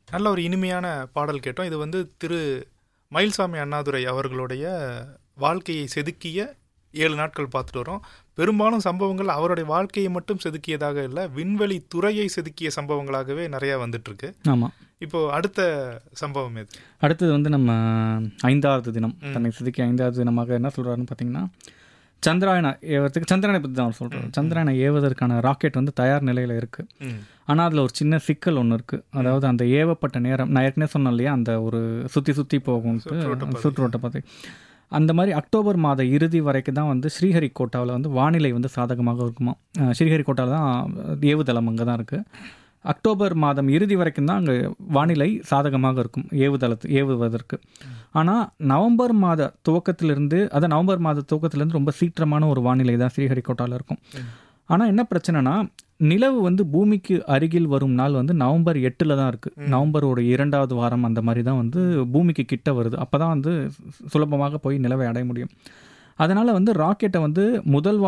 நல்ல ஒரு இனிமையான பாடல் கேட்டோம் இது வந்து திரு மயில்சாமி அண்ணாதுரை அவர்களுடைய வாழ்க்கையை செதுக்கிய ஏழு நாட்கள் பார்த்துட்டு வரோம் பெரும்பாலும் சம்பவங்கள் அவருடைய வாழ்க்கையை மட்டும் செதுக்கியதாக இல்லை விண்வெளி துறையை செதுக்கிய சம்பவங்களாகவே நிறையா வந்துட்டு இருக்கு ஆமாம் இப்போ அடுத்த சம்பவம் எது அடுத்தது வந்து நம்ம ஐந்தாவது தினம் தன்னை செதுக்கி ஐந்தாவது தினமாக என்ன சொல்கிறாருன்னு பார்த்தீங்கன்னா சந்திராயனை ஏவறதுக்கு சந்திரனை பற்றி தான் அவர் சொல்கிறார் சந்திராயனை ஏவதற்கான ராக்கெட் வந்து தயார் நிலையில் இருக்குது ம் ஆனால் அதில் ஒரு சின்ன சிக்கல் ஒன்று இருக்குது அதாவது அந்த ஏவப்பட்ட நேரம் நான் ஏற்கனவே சொன்னேன் இல்லையா அந்த ஒரு சுற்றி சுற்றி போகும்ட்டு சுற்றுவட்டப்பாதை. சுற்றுவட்ட பாதை அந்த மாதிரி அக்டோபர் மாத இறுதி வரைக்கும் தான் வந்து ஸ்ரீஹரிகோட்டாவில் வந்து வானிலை வந்து சாதகமாக இருக்குமா அஹ் ஸ்ரீஹரிகோட்டாவில் தான் ஏவுதளம் அங்கே தான் இருக்குது அக்டோபர் மாதம் இறுதி வரைக்கும் தான் அங்கே வானிலை சாதகமாக இருக்கும் ஏவுதளத்து ஏவுவதற்கு ஆனால் நவம்பர் மாத துவக்கத்திலிருந்து அதான் நவம்பர் மாத துவக்கத்திலிருந்து ரொம்ப சீற்றமான ஒரு வானிலை தான் ஸ்ரீஹரிகோட்டாவில் இருக்கும் ஆனால் என்ன பிரச்சனைனா நிலவு வந்து பூமிக்கு அருகில் வரும் நாள் வந்து நவம்பர் எட்டில் தான் இருக்குது நவம்பரோட இரண்டாவது வாரம் அந்த மாதிரி தான் வந்து பூமிக்கு கிட்ட வருது அப்போ தான் வந்து சுலபமாக போய் நிலவை அடைய முடியும் அதனால் வந்து ராக்கெட்டை வந்து முதல்